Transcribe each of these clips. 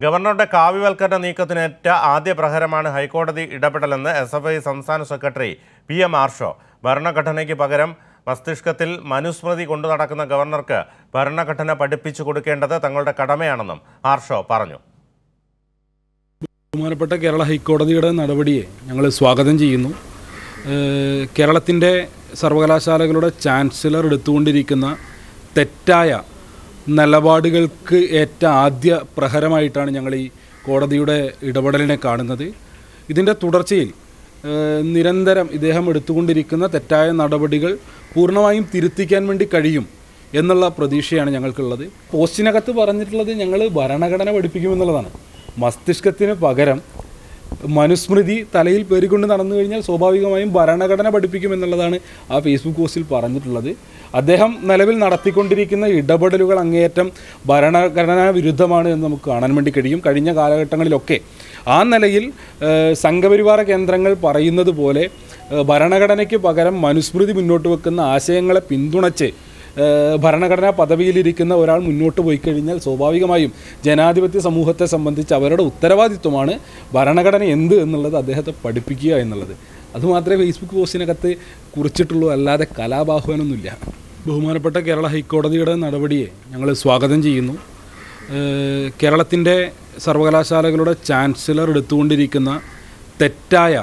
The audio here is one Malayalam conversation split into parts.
ഗവർണറുടെ കാവ്യവൽക്കരണ നീക്കത്തിനേറ്റ ആദ്യ പ്രഹരമാണ് ഹൈക്കോടതി ഇടപെടലെന്ന് എസ് എഫ് ഐ സംസ്ഥാന സെക്രട്ടറി പി എം ആർഷോ ഭരണഘടനയ്ക്ക് പകരം മസ്തിഷ്കത്തിൽ മനുസ്മൃതി കൊണ്ടു നടക്കുന്ന ഗവർണർക്ക് ഭരണഘടന പഠിപ്പിച്ചു കൊടുക്കേണ്ടത് തങ്ങളുടെ കടമയാണെന്നും ആർഷോ പറഞ്ഞു ബഹുമാനപ്പെട്ട കേരള ഹൈക്കോടതിയുടെ നടപടിയെ ഞങ്ങൾ സ്വാഗതം ചെയ്യുന്നു ഏഹ് കേരളത്തിൻ്റെ സർവകലാശാലകളുടെ ചാൻസലർ എടുത്തുകൊണ്ടിരിക്കുന്ന തെറ്റായ നിലപാടുകൾക്ക് ഏറ്റ ആദ്യ പ്രഹരമായിട്ടാണ് ഞങ്ങൾ ഈ കോടതിയുടെ ഇടപെടലിനെ കാണുന്നത് ഇതിൻ്റെ തുടർച്ചയിൽ ഏഹ് നിരന്തരം ഇദ്ദേഹം എടുത്തുകൊണ്ടിരിക്കുന്ന തെറ്റായ നടപടികൾ പൂർണ്ണമായും തിരുത്തിക്കാൻ വേണ്ടി കഴിയും എന്നുള്ള പ്രതീക്ഷയാണ് ഞങ്ങൾക്കുള്ളത് പോസ്റ്റിനകത്ത് പറഞ്ഞിട്ടുള്ളത് ഞങ്ങൾ ഭരണഘടന പഠിപ്പിക്കുമെന്നുള്ളതാണ് മസ്തിഷ്കത്തിന് പകരം മനുസ്മൃതി തലയിൽ പേരിക്കൊണ്ട് നടന്നു കഴിഞ്ഞാൽ സ്വാഭാവികമായും ഭരണഘടന പഠിപ്പിക്കുമെന്നുള്ളതാണ് ആ ഫേസ്ബുക്ക് പോസ്റ്റിൽ പറഞ്ഞിട്ടുള്ളത് അദ്ദേഹം നിലവിൽ നടത്തിക്കൊണ്ടിരിക്കുന്ന ഇടപെടലുകൾ അങ്ങേയറ്റം ഭരണഘടനാ വിരുദ്ധമാണ് എന്ന് നമുക്ക് കാണാൻ വേണ്ടി കഴിയും കഴിഞ്ഞ കാലഘട്ടങ്ങളിലൊക്കെ ആ നിലയിൽ ഏഹ്, സംഘപരിവാര കേന്ദ്രങ്ങൾ പറയുന്നത് പോലെ ഏഹ്, ഭരണഘടനയ്ക്ക് പകരം മനുസ്മൃതി മുന്നോട്ട് വെക്കുന്ന ആശയങ്ങളെ പിന്തുണച്ച് ഏഹ് ഭരണഘടനാ പദവിയിലിരിക്കുന്ന ഒരാൾ മുന്നോട്ട് പോയി കഴിഞ്ഞാൽ സ്വാഭാവികമായും ജനാധിപത്യ സമൂഹത്തെ സംബന്ധിച്ച് അവരുടെ ഉത്തരവാദിത്വമാണ് ഭരണഘടന എന്ത് എന്നുള്ളത് അദ്ദേഹത്തെ പഠിപ്പിക്കുക എന്നുള്ളത് അതുമാത്രമേ ഫേസ്ബുക്ക് പോസ്റ്റിനകത്ത് കുറിച്ചിട്ടുള്ളൂ അല്ലാതെ കലാബാഹ്വാനൊന്നുമില്ല ബഹുമാനപ്പെട്ട കേരള ഹൈക്കോടതിയുടെ നടപടിയെ ഞങ്ങൾ സ്വാഗതം ചെയ്യുന്നു ഏഹ് കേരളത്തിൻ്റെ സർവകലാശാലകളുടെ ചാൻസലർ എടുത്തുകൊണ്ടിരിക്കുന്ന തെറ്റായ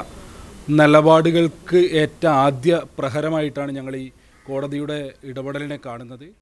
നിലപാടുകൾക്ക് ഏറ്റ ആദ്യ പ്രഹരമായിട്ടാണ് ഞങ്ങൾ ഈ കോടതിയുടെ ഇടപെടലിനെ കാണുന്നത്